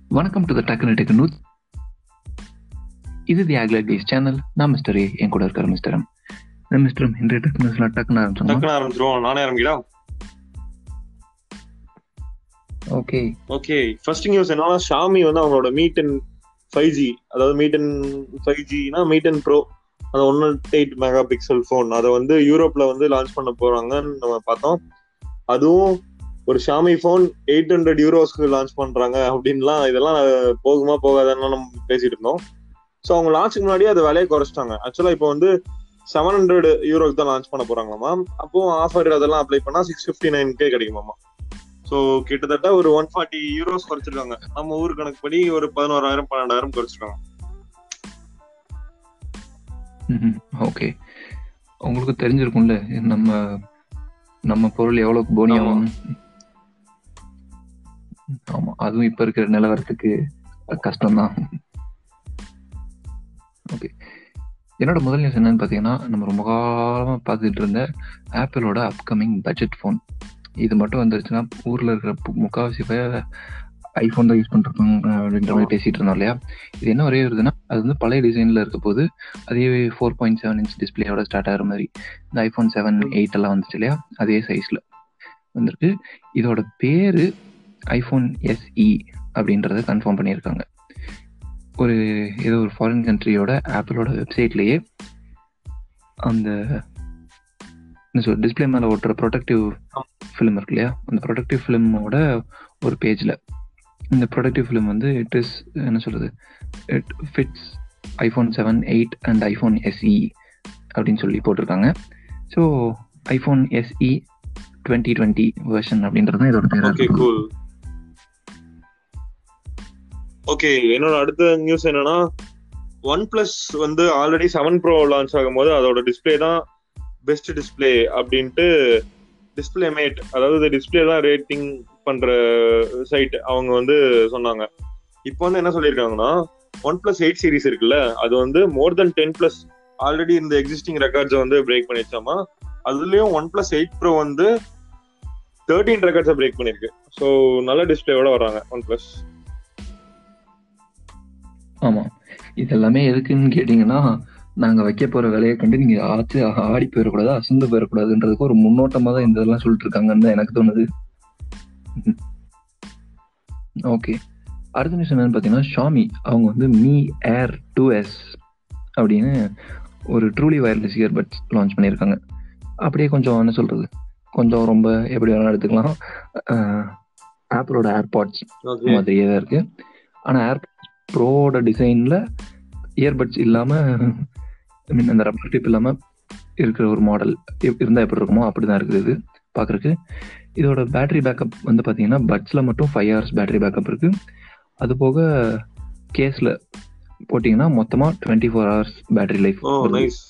வணக்கம் to the டக்குனு tech news இது தி ஆக்லர் டேஸ் சேனல் நான் மிஸ்டர் ஏ என் கூட இருக்கிற மிஸ்டர் எம் இந்த மிஸ்டர் எம் இன்றைய டெக் நியூஸ்ல டக்குன்னு ஆரம்பிச்சோம் டக்குனு ஆரம்பிச்சிருவோம் நானே ஆரம்பிக்கிறா ஓகே ஓகே ஃபர்ஸ்ட் நியூஸ் என்னன்னா ஷாமி வந்து அவங்களோட மீட் இன் ஃபைவ் ஜி அதாவது மீட் இன் ஃபைவ் ஜினா மீட் இன் ப்ரோ அந்த one eight megapixel phone அதை வந்து யூரோப்ல வந்து லான்ச் பண்ண போறாங்கன்னு நம்ம பார்த்தோம் அதுவும் ஒரு ஷாமி ஃபோன் எயிட் ஹண்ட்ரட் யூரோஸ்க்கு லான்ச் பண்றாங்க அப்படின்லாம் இதெல்லாம் போகுமா போகாதான்னு நம்ம பேசிட்டு இருந்தோம் ஸோ அவங்க லான்ச்சுக்கு முன்னாடி அதை விலையை குறைச்சிட்டாங்க ஆக்சுவலா இப்போ வந்து செவன் ஹண்ட்ரட் யூரோக்கு தான் லான்ச் பண்ண போறாங்களாமா அப்போ ஆஃபர் அதெல்லாம் அப்ளை பண்ணா சிக்ஸ் ஃபிஃப்டி நைன்கே கிடைக்குமாமா ஸோ கிட்டத்தட்ட ஒரு ஒன் ஃபார்ட்டி யூரோஸ் குறைச்சிருக்காங்க நம்ம ஊர் கணக்குப்படி ஒரு பதினோராயிரம் பன்னெண்டாயிரம் குறைச்சிருக்காங்க ஓகே உங்களுக்கு தெரிஞ்சிருக்கும்ல நம்ம நம்ம பொருள் எவ்வளவு போனியாகும் ஆமா அதுவும் இப்ப இருக்கிற நிலவரத்துக்கு கஷ்டம்தான் ஓகே என்னோட முதல் நியூஸ் என்னன்னு பார்த்தீங்கன்னா நம்ம ரொம்ப காலமா பார்த்துட்டு இருந்த ஆப்பிளோட அப்கமிங் பட்ஜெட் ஃபோன் இது மட்டும் வந்துருச்சுன்னா ஊர்ல இருக்கிற முக்காவாசி பேர் ஐஃபோன் தான் யூஸ் பண்ணிருக்கோம் அப்படின்ற மாதிரி பேசிட்டு இருந்தோம் இல்லையா இது என்ன ஒரே வருதுன்னா அது வந்து பழைய டிசைன்ல இருக்க போது அதே ஃபோர் பாயிண்ட் செவன் இன்ச் டிஸ்பிளேயோட ஸ்டார்ட் ஆகிற மாதிரி இந்த ஐஃபோன் செவன் எயிட் எல்லாம் வந்துச்சு இல்லையா அதே சைஸ்ல வந்திருக்கு இதோட பேரு ஐஃபோன் எஸ்இ அப்படின்றத கன்ஃபார்ம் பண்ணியிருக்காங்க ஒரு ஏதோ ஒரு ஃபாரின் கண்ட்ரியோட ஆப்பிளோட வெப்சைட்லயே அந்த என்ன சொல் டிஸ்பிளே மேலே ஓட்டுற ப்ரொடக்டிவ் ஃபிலிம் இருக்கு இல்லையா அந்த ப்ரொடக்டிவ் ஃபிலிமோட ஒரு பேஜில் இந்த ப்ரொடக்டிவ் ஃபிலிம் வந்து இட் இஸ் என்ன சொல்றது it fits iPhone seven eight and iPhone SE அப்படின்னு சொல்லி போட்டிருக்காங்க so iPhone SE twenty twenty version அப்படின்றது தான் இதோட ஓகே பேர் கூல் ஓகே என்னோட அடுத்த நியூஸ் என்னன்னா ஒன் பிளஸ் வந்து ஆல்ரெடி செவன் ப்ரோ லான்ச் ஆகும்போது அதோட டிஸ்பிளே தான் பெஸ்ட் டிஸ்பிளே அப்படின்ட்டு டிஸ்பிளே மேட் அதாவது டிஸ்பிளே தான் ரேட்டிங் பண்ற சைட் அவங்க வந்து சொன்னாங்க இப்போ வந்து என்ன சொல்லியிருக்காங்கன்னா ஒன் பிளஸ் எயிட் சீரிஸ் இருக்குல்ல அது வந்து more than ten plus already இந்த எக்ஸிஸ்டிங் ரெக்கார்ட்ஸை வந்து பிரேக் பண்ணிச்சாமா அதுலயும் ஒன் பிளஸ் எயிட் ப்ரோ வந்து தேர்ட்டீன் ரெக்கார்ட்ஸை பிரேக் பண்ணிருக்கு ஸோ நல்ல டிஸ்பிளேயோட வராங்க ஒன் பிளஸ் ஆமா இது எல்லாமே எதுக்குன்னு கேட்டீங்கன்னா நாங்க வைக்க போற வேலையை கண்டு நீங்க ஆச்சு ஆடி போயிடக்கூடாது அசந்து போயிடக்கூடாதுன்றதுக்கு ஒரு முன்னோட்டமா தான் இந்த இதெல்லாம் சொல்லிட்டு இருக்காங்கன்னு தான் எனக்கு தோணுது ஓகே அடுத்த நியூஸ் என்னன்னு பார்த்தீங்கன்னா ஷாமி அவங்க வந்து மீ ஏர் டூ எஸ் அப்படின்னு ஒரு ட்ரூலி வயர்லெஸ் இயர்பட்ஸ் லான்ச் பண்ணியிருக்காங்க அப்படியே கொஞ்சம் என்ன சொல்றது கொஞ்சம் ரொம்ப எப்படி வேணாலும் எடுத்துக்கலாம் ஆப்பிளோட ஏர்பாட்ஸ் ஓகே மாதிரியே தான் இருக்கு ஆனா ஏர் ப்ரோவோட டிசைன்ல இயர்பட்ஸ் இல்லாம ஐ மீன் அந்த ரப்பர் டிப் இல்லாம இருக்கிற ஒரு மாடல் இருந்தா எப்படி இருக்குமோ அப்படிதான் இருக்குது இது பாக்குறதுக்கு இதோட பேட்டரி பேக்கப் வந்து பாத்தீங்கன்னா பட்ஸ்ல மட்டும் ஃபைவ் ஹவர்ஸ் பேட்டரி பேக்கப் இருக்கு அது போக கேஸ்ல போட்டீங்கன்னா மொத்தமா twenty four hours battery life oh nice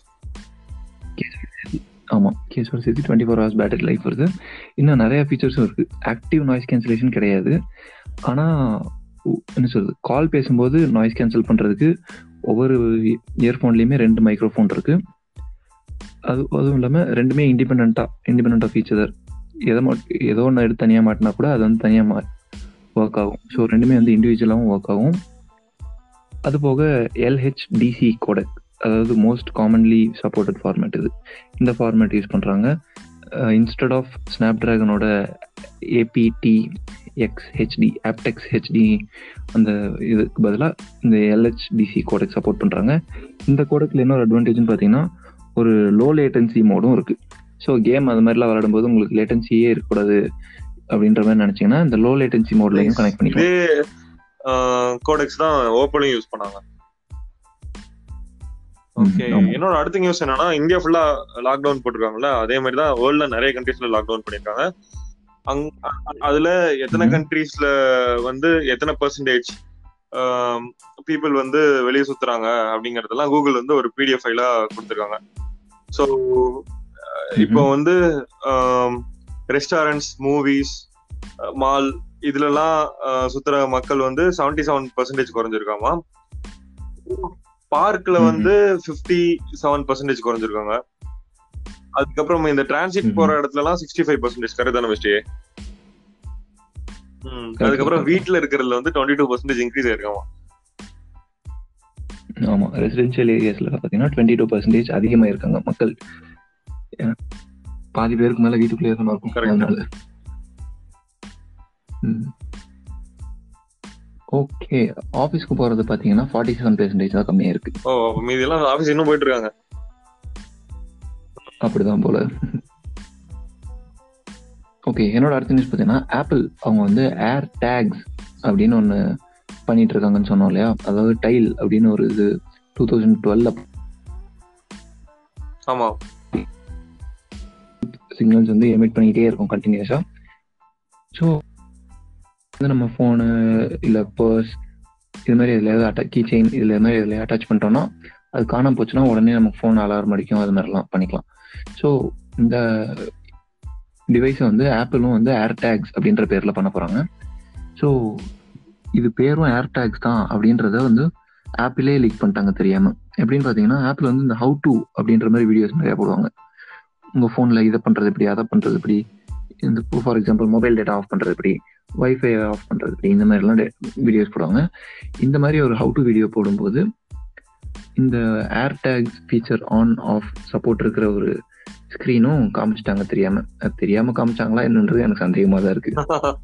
ஆமா கேஸ் ஒரு சேர்த்து twenty four hours battery life வருது இன்னும் நிறைய ஃபீச்சர்ஸும் இருக்கு ஆக்டிவ் நாய்ஸ் கேன்சலேஷன் கிடையாது ஆனா உ- என்ன சொல்றது கால் பேசும்போது நாய்ஸ் கேன்சல் பண்றதுக்கு ஒவ்வொரு இயர்ஃபோன்லயுமே ரெண்டு மைக்ரோஃபோன் இருக்கு அது அதுவும் இல்லாம ரெண்டுமே இண்டிபெண்டா இண்டிபெண்டா ஃபீச்சர் எதை மட்- ஏதோ ஒன்று எடுத்து தனியாக மாட்டினா கூட அது வந்து தனியாக ஒர்க் ஆகும் ஸோ ரெண்டுமே வந்து இண்டிவிஜுவலாகவும் ஒர்க் ஆகும் அது போக எல்ஹெச்டிசி கோடக் அதாவது மோஸ்ட் காமன்லி சப்போர்ட்டட் ஃபார்மேட் இது இந்த ஃபார்மேட் யூஸ் பண்ணுறாங்க இன்ஸ்டெட் ஆஃப் ஸ்னாப் ட்ராகனோட aptX HD aptX HD அந்த இதுக்கு பதிலாக இந்த எல்ஹெச்டிசி கோடக் சப்போர்ட் பண்ணுறாங்க இந்த கோடக்கில் இன்னொரு அட்வான்டேஜ்னு பார்த்தீங்கன்னா ஒரு லோ லேட்டன்சி மோடும் இருக்கு ஸோ கேம் அது மாதிரிலாம் விளையாடும்போது உங்களுக்கு லேட்டன்சியே இருக்கக்கூடாது அப்படின்ற மாதிரி நினைச்சீங்கன்னா இந்த லோ லேட்டன்சி மோட்லையும் கனெக்ட் பண்ணிக்கலாம் இதே கோடெக்ஸ் தான் ஓப்பனையும் யூஸ் பண்ணாங்க ஓகே ஆமா. என்னோட அடுத்த நியூஸ் என்னன்னா இந்தியா ஃபுல்லா லாக்டவுன் போட்டிருக்காங்கல்ல அதே மாதிரி தான் வேர்ல்ட்ல நிறைய கண்ட்ரீஸ்ல லாக்டவுன் பண்ணிருக்காங்க அங் அ- அதுல எத்தனை ம்ஹும். கண்ட்ரீஸ்ல வந்து எத்தனை பர்சன்டேஜ் பீப்புள் வந்து வெளியே சுத்துறாங்க அப்படிங்கறதெல்லாம் கூகுள் வந்து ஒரு பிடிஎஃப் ஃபைலா கொடுத்துருக்காங்க ஸோ இப்போ வந்து ரெஸ்டாரண்ட்ஸ் மூவிஸ் மால் இதுலலாம் அஹ், சுத்துற மக்கள் வந்து 77% செவன் பர்சன்டேஜ் குறைஞ்சிருக்காமா பார்க்ல ம்ஹும். வந்து 57% செவன் பர்சன்டேஜ் குறைஞ்சிருக்காங்க அதுக்கப்புறம் இந்த டிரான்சிட் ம்ஹும். போற இடத்துல எல்லாம் சிக்ஸ்டி ஃபைவ் பர்சன்டேஜ் கரெக்ட் தானே மிஸ்டே ம். அதுக்கப்புறம் வீட்ல இருக்கிறதுல வந்து டுவெண்ட்டி டூ பர்சன்டேஜ் இன்க்ரீஸ் ஆயிருக்காமா ஆமா ரெசிடென்ஷியல் ஏரியாஸ்ல பாத்தீங்கன்னா டுவெண்ட்டி டூ பர்சன்டேஜ் அதிகமா இருக்காங்க மக்கள் ஏன்னா, பாதி பேருக்கு மேல வீட்டுக்குள்ளேயே தான் இருக்கும் Correct. அதனால ஓகே ஆபீஸ்க்கு போறது பாத்தீங்கன்னா ஃபார்ட்டி செவன் பெர்சன்டேஜ் தான் கம்மியா இருக்கு ஓ அப்ப மீதி எல்லாம் ஆபீஸ் இன்னும் போயிட்டு இருக்காங்க அப்படிதான் போல ஓகே என்னோட அடுத்த நியூஸ் பார்த்தீங்கன்னா ஆப்பிள் அவங்க வந்து ஏர் டேக்ஸ் அப்படின்னு ஒன்று பண்ணிட்டு இருக்காங்கன்னு சொன்னோம் இல்லையா அதாவது டைல் அப்படின்னு ஒரு இது டூ தௌசண்ட் டுவெல்ல ஆமா சிக்னல்ஸ் வந்து எமிட் பண்ணிக்கிட்டே இருக்கும் கண்டினியூஸாக ஸோ வந்து நம்ம ஃபோனு இல்லை பர்ஸ் இது மாதிரி எதுலையாவது அட்ட கீ செயின் இதில் மாதிரி எதுலையா அட்டாச் பண்ணிட்டோம்னா அது காணாம போச்சுன்னா உடனே நம்ம ஃபோன் அலாரம் அடிக்கும் அது மாதிரிலாம் பண்ணிக்கலாம் ஸோ இந்த டிவைஸை வந்து ஆப்பிளும் வந்து ஏர் டேக்ஸ் அப்படின்ற பேரில் பண்ண போகிறாங்க ஸோ இது பேரும் ஏர் டேக்ஸ் தான் அப்படின்றத வந்து ஆப்பிளே லீக் பண்ணிட்டாங்க தெரியாம எப்படின்னு பார்த்தீங்கன்னா ஆப்பிள் வந்து இந்த ஹவு டு அப்படின்ற மாதிரி வீடியோஸ் நிறையா போடுவாங்க உங்கள் ஃபோனில் இதை பண்ணுறது எப்படி அதை பண்ணுறது எப்படி இந்த for example mobile data off பண்ணுறது எப்படி வைஃபை ஆஃப் பண்ணுறது எப்படி இந்த மாதிரிலாம் வீடியோஸ் போடுவாங்க இந்த மாதிரி ஒரு ஹவு டு வீடியோ போடும்போது இந்த air tags feature on off support இருக்கிற ஒரு ஸ்க்ரீனும் காமிச்சிட்டாங்க தெரியாம அது தெரியாம காமிச்சாங்களா என்னன்றது எனக்கு சந்தேகமா தான் இருக்கு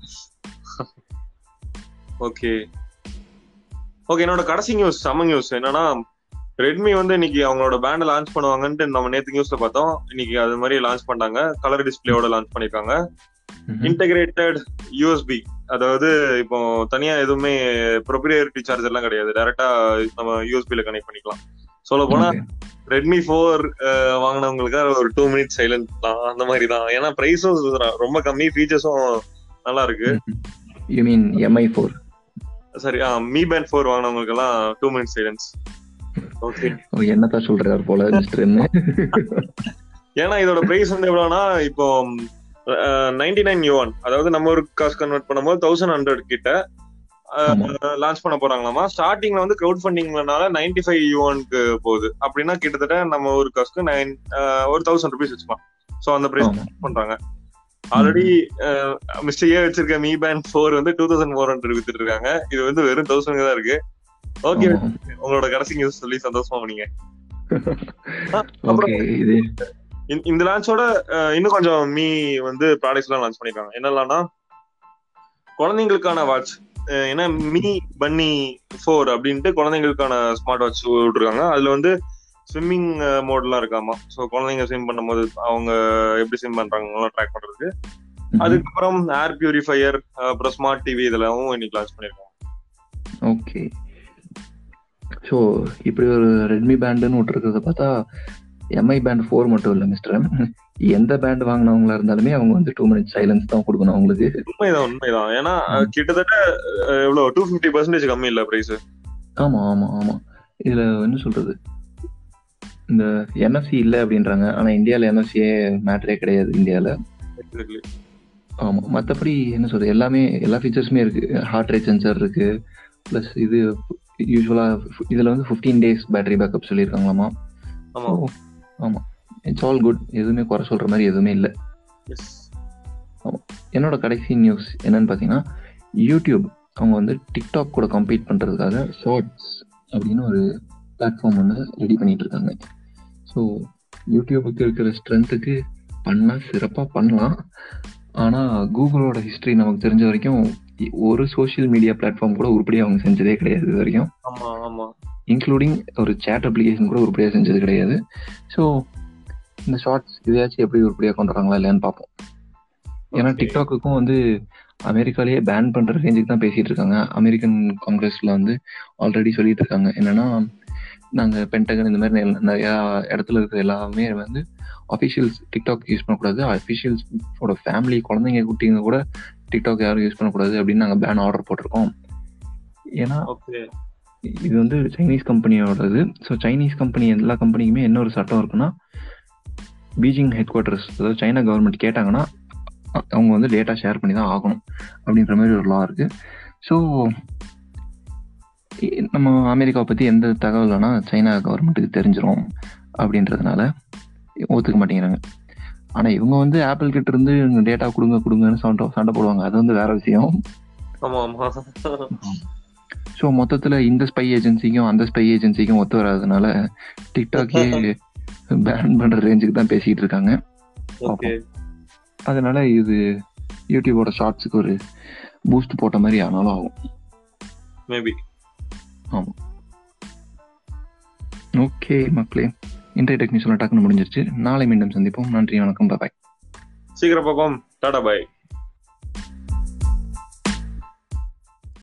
ஓகே ஓகே என்னோட கடைசி நியூஸ் செம நியூஸ் என்னன்னா ரெட்மி வந்து இன்னைக்கு அவங்களோட பேண்ட் லான்ச் பண்ணுவாங்கன்ட்டு நம்ம நேத்து நியூஸ்ல பார்த்தோம் இன்னைக்கு அது மாதிரி லான்ச் பண்ணாங்க கலர் டிஸ்பிளேயோட லான்ச் பண்ணிருக்காங்க இன்டகிரேட்டட் யூஎஸ்பி அதாவது இப்போ தனியா எதுவுமே ப்ரொப்ரியரிட்டி சார்ஜ் எல்லாம் கிடையாது டைரக்டா நம்ம யூஎஸ்பில கனெக்ட் பண்ணிக்கலாம் சொல்ல போனா ரெட்மி ஃபோர் வாங்கினவங்களுக்கு ஒரு டூ மினிட்ஸ் சைலண்ட் தான் அந்த மாதிரி தான் ஏன்னா பிரைஸும் ரொம்ப கம்மி ஃபீச்சர்ஸும் நல்லா இருக்கு யூ மீன் எம்ஐ ஃபோர் சரி மீ பேண்ட் ஃபோர் வாங்கினவங்களுக்கு எல்லாம் டூ மினிட்ஸ் சைலன்ஸ் ஓகே என்னதான் சொல்றாரு போல மிஸ்டர் ஏன்னா இதோட பிரைஸ் வந்து எவ்வளவுனா இப்போ நைன்டி நைன் யுவான் அதாவது நம்ம ஒரு காசு கன்வெர்ட் பண்ணும்போது தௌசண்ட் ஹண்ட்ரட் கிட்ட லான்ச் பண்ண போறாங்களாமா ஸ்டார்டிங்ல வந்து கிரௌட் ஃபண்டிங்னால நைன்டி ஃபைவ் யூவானுக்கு போகுது அப்படின்னா கிட்டத்தட்ட நம்ம ஒரு காசுக்கு நைன் ஒரு தௌசண்ட் ருபீஸ் வச்சுக்கலாம் சோ அந்த பிரைஸ் பண்றாங்க ஆல்ரெடி மிஸ்டர் ஏ வச்சிருக்க மீ பேண்ட் ஃபோர் வந்து டூ தௌசண்ட் ஃபோர் ஹண்ட்ரட் வித்துட்டு இருக்காங்க இது வந்து வெறும் தௌசண்ட் தான் இருக்கு ஓகே உங்களோட கடைசி நியூஸ் சொல்லி சந்தோஷமா பண்ணீங்க இந்த லான்ச்சோட இன்னும் கொஞ்சம் மீ வந்து ப்ராடக்ட்ஸ் எல்லாம் லான்ச் பண்ணிருக்காங்க என்னெல்லாம்னா குழந்தைங்களுக்கான வாட்ச் ஏன்னா மீ பன்னி ஃபோர் அப்படின்ட்டு குழந்தைங்களுக்கான ஸ்மார்ட் வாட்ச் விட்டுருக்காங்க அதுல வந்து ஸ்விம்மிங் மோட்லாம் இருக்காமா ஸோ குழந்தைங்க ஸ்விம் பண்ணும்போது அவங்க எப்படி ஸ்விம் பண்றாங்க ட்ராக் பண்றதுக்கு அதுக்கப்புறம் ஏர் பியூரிஃபையர் அப்புறம் ஸ்மார்ட் டிவி இதெல்லாம் இன்னைக்கு லான்ச் பண்ணிருக்காங்க ஓகே ஸோ இப்படி ஒரு ரெட்மி பேண்டுன்னு விட்டுருக்கிறத பார்த்தா எம்ஐ பேண்ட் ஃபோர் மட்டும் இல்லை மிஸ்டர் எந்த பேண்ட் வாங்கினவங்களா இருந்தாலுமே அவங்க வந்து டூ மினிட்ஸ் சைலன்ஸ் தான் கொடுக்கணும் அவங்களுக்கு உண்மைதான் உண்மைதான் ஏன்னா கிட்டத்தட்ட எவ்வளவு டூ ஃபிஃப்டி பர்சன்டேஜ் கம்மி இல்ல பிரைஸ் ஆமா ஆமா ஆமா இதுல என்ன சொல்றது இந்த என்எஃப்சி இல்ல அப்படின்றாங்க ஆனா இந்தியால என்எஃப்சியே மேட்டரே கிடையாது இந்தியால ஆமா மத்தபடி என்ன சொல்றது எல்லாமே எல்லா ஃபீச்சர்ஸுமே இருக்கு ஹார்ட் ரேட் சென்சர் இருக்கு பிளஸ் இது யூஸ்வலா இதுல வந்து ஃபிஃப்டீன் டேஸ் பேட்டரி பேக்கப் சொல்லியிருக்காங்களாமா ஆமா இட்ஸ் ஆல் குட் எதுவுமே குறை சொல்ற மாதிரி எதுவுமே இல்லை என்னோட கடைசி நியூஸ் என்னன்னு பார்த்தீங்கன்னா யூடியூப் அவங்க வந்து டிக்டாக் கூட கம்பீட் பண்றதுக்காக ஷார்ட்ஸ் அப்படின்னு ஒரு பிளாட்ஃபார்ம் வந்து ரெடி பண்ணிட்டு இருக்காங்க ஸோ யூடியூபுக்கு இருக்கிற ஸ்ட்ரென்த்துக்கு பண்ணால் சிறப்பாக பண்ணலாம் ஆனால் கூகுளோட ஹிஸ்ட்ரி நமக்கு தெரிஞ்ச வரைக்கும் ஒரு சோஷியல் மீடியா பிளாட்ஃபார்ம் கூட உருப்படியாக அவங்க செஞ்சதே கிடையாது இது வரைக்கும் இன்க்ளூடிங் ஒரு சேட் அப்ளிகேஷன் கூட உருப்படியாக செஞ்சது கிடையாது ஸோ இந்த ஷார்ட்ஸ் இதையாச்சும் எப்படி உருப்படியாக கொண்டு வராங்களா இல்லையான்னு பார்ப்போம் ஏன்னா டிக்டாக்குக்கும் வந்து அமெரிக்காலேயே பேன் பண்ற ரேஞ்சுக்கு தான் பேசிட்டு இருக்காங்க அமெரிக்கன் காங்கிரஸ்ல வந்து ஆல்ரெடி சொல்லிட்டு இருக்காங்க என்னன்னா நாங்க பென்டகன் இந்த மாதிரி நிறைய இடத்துல இருக்கிற எல்லாமே வந்து அஃபிஷியல்ஸ் டிக்டாக் யூஸ் பண்ணக்கூடாது அஃபிஷியல்ஸோட ஃபேமிலி குழந்தைங்க குட்டிங்க கூட டிக்டாக் யாரும் யூஸ் பண்ணக்கூடாது அப்படின்னு நாங்கள் பேன் ஆர்டர் போட்டிருக்கோம் ஏன்னா இது வந்து சைனீஸ் கம்பெனியோடது ஸோ சைனீஸ் கம்பெனி எல்லா கம்பெனிக்குமே என்ன ஒரு சட்டம் இருக்குன்னா பீஜிங் ஹெட் குவார்ட்டர்ஸ் அதாவது சைனா கவர்மெண்ட் கேட்டாங்கன்னா அவங்க வந்து டேட்டா ஷேர் பண்ணி தான் ஆகணும் அப்படின்ற மாதிரி ஒரு லா இருக்கு ஸோ நம்ம அமெரிக்காவை பற்றி எந்த தகவல் வேணால் சைனா கவர்மெண்ட்டுக்கு தெரிஞ்சிடும் அப்படின்றதுனால ஒத்துக்க மாட்டேங்கிறாங்க ஆனால் இவங்க வந்து ஆப்பிள் கிட்ட இருந்து டேட்டா கொடுங்க கொடுங்கன்னு சண்டை சண்டை போடுவாங்க அது வந்து வேற விஷயம் ஆமா ஆமா ஸோ மொத்தத்துல இந்த ஸ்பை ஏஜென்சிக்கும் அந்த ஸ்பை ஏஜென்சிக்கும் ஒத்து வராதனால டிக்டாக்கே பேன் பண்ற ரேஞ்சுக்கு தான் பேசிட்டு இருக்காங்க ஓகே அதனால இது யூடியூபோட ஷார்ட்ஸுக்கு ஒரு பூஸ்ட் போட்ட மாதிரி ஆனாலும் ஆகும் மேபி ஓகே மக்களே இன்றைய டெக்னிஷனில் டக்குன்னு முடிஞ்சிருச்சு நாளை மீண்டும் சந்திப்போம் நன்றி வணக்கம் பாய் சீக்கிரம் பார்ப்போம் டாடா பாய்